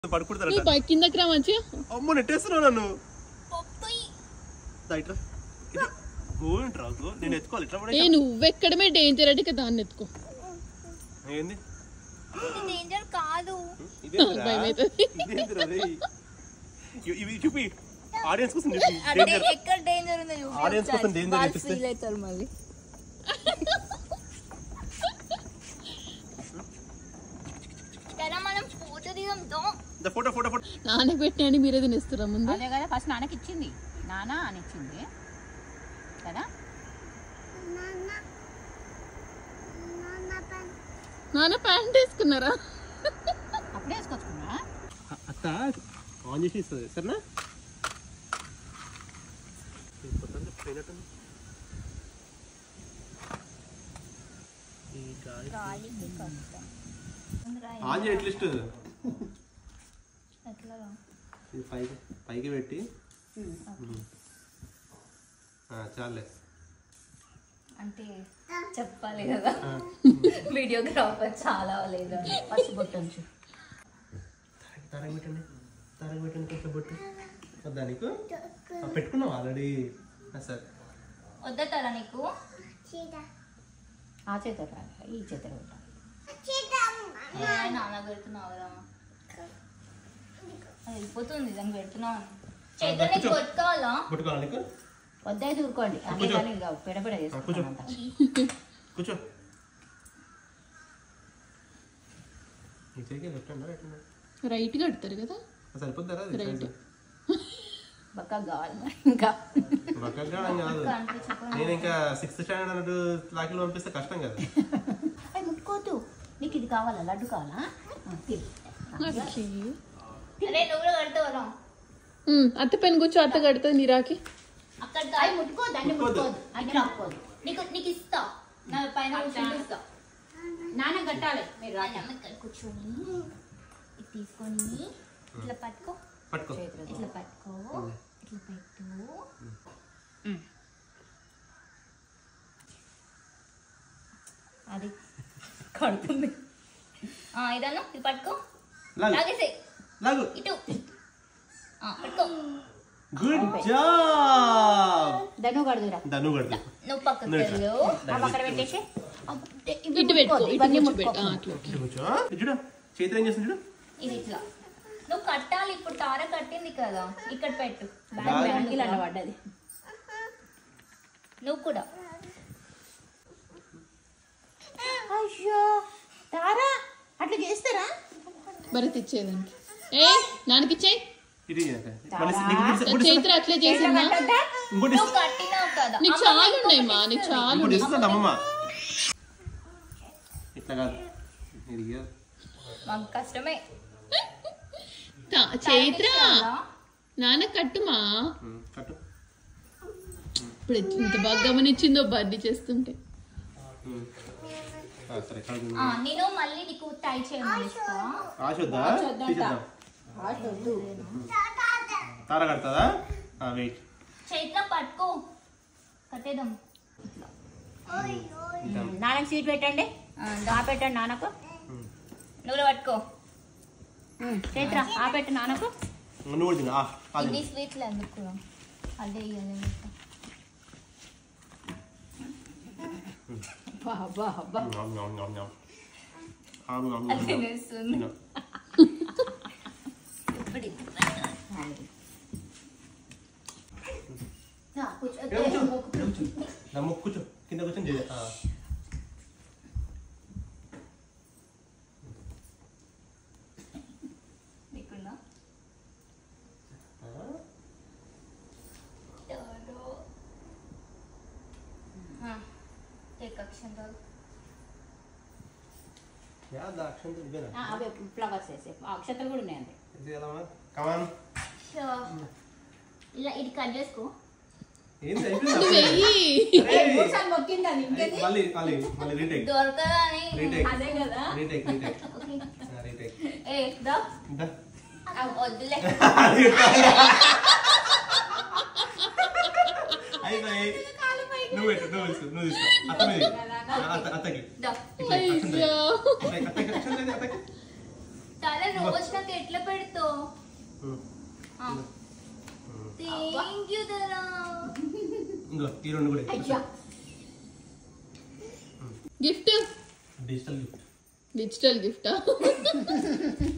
నీ పడుకుంటారట బైక్ కిందకి రా మంచిగా అమ్మో నెట్టేస్తున్నావు నన్ను దా ఇట్రా ఇట్రా. గోవింట్రా గో నేను ఎత్తుకోవాలి ఇట్లా ఏ పడే నువ్వెక్కడమే డేంజర్ అంటే ఇక దాన్ని ఎత్తుకో ఏంది ఇది డేంజర్ కాదు ఇదేంటిరా? భయం అవుతుంది. ఇదేంటిరా రేయ్? ఇవి- ఇవి చూపి ఆడియన్స్ కోసం చూపి అంటే డేంజర్ ఎక్కడ డేంజర్ ఉందో చూపి Audience కోసం ఒకసారి. danger వాళ్ళు చూపిస్తే. ఫీల్ అవుతారు మళ్ళీ కదా మనం ఫోటో దిగంతో ద ఫోటో ఫోటో ఫోటో నాన్నకి పెట్టిన మీరే తినేస్తురా ముందు అదే కదా ఫస్ట్ నాన్నకి ఇచ్చింది నాన్న అని ఇచ్చింది కదా నాన్న ప్యాంట్ వేసుకున్నారా అప్పుడే వేసుకొచ్చుకున్నా అత్త ఆన్ చేసి ఇస్తుంది సరేనా పోయినట్టుంది ఈ గాలి ఆన్ చేయ అట్లీస్ట్ ఎట్లా ఇది పైకి పైకి పెట్టి ఆ, చాలే అంటే చెప్పాలి కదా వీడియోగ్రాఫర్ చాలా లేదు ఫస్ట్ బొట్టు తరగ పెట్టండి తరగ పెట్టండి కొంచెం బొట్టు వద్దా నీకు ఆ, పెట్టుకున్నావు ఆల్రెడీ సరే వద్దతారా నీకు ఆ చేత ఈ చేత పెట్టాలి ఏ, నాన్న పెడుతున్నావు కదా అది వెళ్ళిపోతుంది దాన్ని పెడుతున్నావు చేతిలో నీకు కూర్చో. కొట్టుకోవాలా పట్టుకోవాలి నీకు వద్దే దూరుకోండి అదే కూర్చో. కానీ ఇక పెడపెడ కూర్చో. చేసుకుంటామంట కూర్చో నీ చేయికి left hand right hand right కడతారు కదా సరిపోతారా అది Right. సైడ్ బక్క కావాలి మరి ఇంకా బక్కగా కాదు అంటే చెప్పు నేను ఇంకా సిక్స్త్ స్టాండర్డ్ అన్నట్టు లాకిలో పంపిస్తే కష్టం కదా అవి ముట్టుకోవద్దు నీకు ఇది కావాలా లడ్డు కావాలా ఆ, తిను. అట్లే అరే నువ్వు కూడా కడతావరా ఉమ్, అత్త పెన్ కూర్చో అత్త కడుతుంది నీరాకి అక్కడ అవి కాదు. ముట్టుకోవద్దు అన్ని ముట్టుకోవద్దు. ముట్టుకోవద్దు అన్ని ముట్టుకోవద్దు నీకు నీకు ఇస్తా నా పైన కూర్చొని ఇస్తా నాన్న కట్టాలి మీరు నా రాజా అమ్మ ఇక్కడ కూర్చొని ఇది తీసుకొని ఇట్లా పట్టుకో పట్టుకో చేతులు ఇట్లా పట్టుకో ఇట్లా పెట్టు అది కడుతుంది ఇదన్నా ఇది పట్టుకో లాగు లాగేసే లాగు ఇటు ఆ, పట్టుకో గుడ్ జాబ్ ధను కడుదురా ధను కడదు నువ్వు పక్కకు నువ్వు ఇట్లా. వెళ్ళు ఆ పక్కన పెట్టేసి అబ్బే, ఇవి ఇటు పెట్టుకో ముట్టుకోవద్దు, ఇటు ఇవన్నీ కూర్చోబెట్టు ఆ, ముట్టుకోకూడదు. అట్లా ఇటు కూర్చో ఇది చూడు చేతులు ఏం చేస్తుంది చూడు ఇది ఇట్లా నువ్వు కట్టాలి ఇప్పుడు తార కట్టింది కదా ఇక్కడ పెట్టు బ్యాగ్ బాగా బ్యాగ్ ఇలా పడ్డది నువ్వు కూడా అయ్యో తారా అట్లా చేస్తారా భరత్ ఇచ్చేదానికి ఏ నాన్నకి ఇచ్చేయి ఇది మళ్ళీ నీకు గుడిసె- గుడిసె- చైత్ర అట్లే చేసిందా ఇంకోటి నువ్వు కట్టినావు కదా నీకు అమ్మ చాలా నీకు ఉన్నాయి మా ఒకటి నీకు ఇస్తుంది. చాలా ఇంకోటి ఉన్నాయి ఇస్తుంది అమ్మమ్మ ఇట్లా కాదు ఇది కాదు. మాకు కష్టమే తా- చైత్ర ఇస్తావా? నాన్న కట్టుమా ఉమ్, కట్టు ఇప్పుడు ఇంత బాగా గమనించిందో బర్డీ చేస్తుంటే ఉమ్. ఆ, సరే కడుగు. ఆ, నేను మళ్ళీ నీకు టై చేయమని ఇస్తా ఆశ వద్దా తీసేద్దాం తార కడతాదా వెయిట్ చైత్ర పట్టుకో కట్టేద్దాం నాన్నకి సీట్ పెట్టండి ఆ పెట్టండి నాన్నకు నువ్వు కూడా పట్టుకో చైత్ర ఆ పెట్టు నాన్నకు నువ్వు కూడా తిను. ఆ, అది ఇన్ని స్వీట్లు ఎందుకు కూడా? అదే ఇయ్యాలి నీకు. అబ్బా, అబ్బా, అబ్బా. ஞாம், ஞாம், ஞாம், ஞாம். ஆம், ஞாம், అది ஞாம், ஞாம். తినేస్తుంది. తిను. ఇప్పుడు ఇది. నా, కూర్చో. ఇక్కడ కూర్చో, ఇక్కడ కూర్చో. నా ముక్కు కూర్చో కింద కూర్చొని చేయ ఆ. నీకుందా? ఆ? ఎవరో. ఆ, take action dog. యా దాక్షంత ఇదేనా ఆ, అవే ఫ్లవర్స్ వేసే అక్షతలు కూడా ఉన్నాయండి ఇది ఎలా కమాన్ సో, ఇలా ఇది కట్ చేసుకో ఏంది నువ్వు అయిపోయిందా? వెయ్యి అరే! మొక్కింది అది ఇంకేది మళ్ళీ మళ్ళీ మళ్ళీ రీటేక్ దొరకదా అని రీటేక్ అదే కదా రీటేక్ రీటేక్ ఓకే. రీటేక్ ఏ దా ఇందా ఆ, వద్దులే అయిపోయి నువ్వు పెట్టు నువ్వు తీసుకో నువ్వు తీసుకో అత్త మీద అత్త అత్తకి దా ఇట్లా అక్షంత అయ్యో అత్తకి అక్షంత అత్తకి తల రోజు నాకు ఎట్లా పెడతావు ఉమ్. థ్యాంక్ యూ తరా ఇంకో ఈ రెండు కూడా అయ్యా గిఫ్ట్ డిజిటల్ గిఫ్ట్ డిజిటల్ గిఫ్టా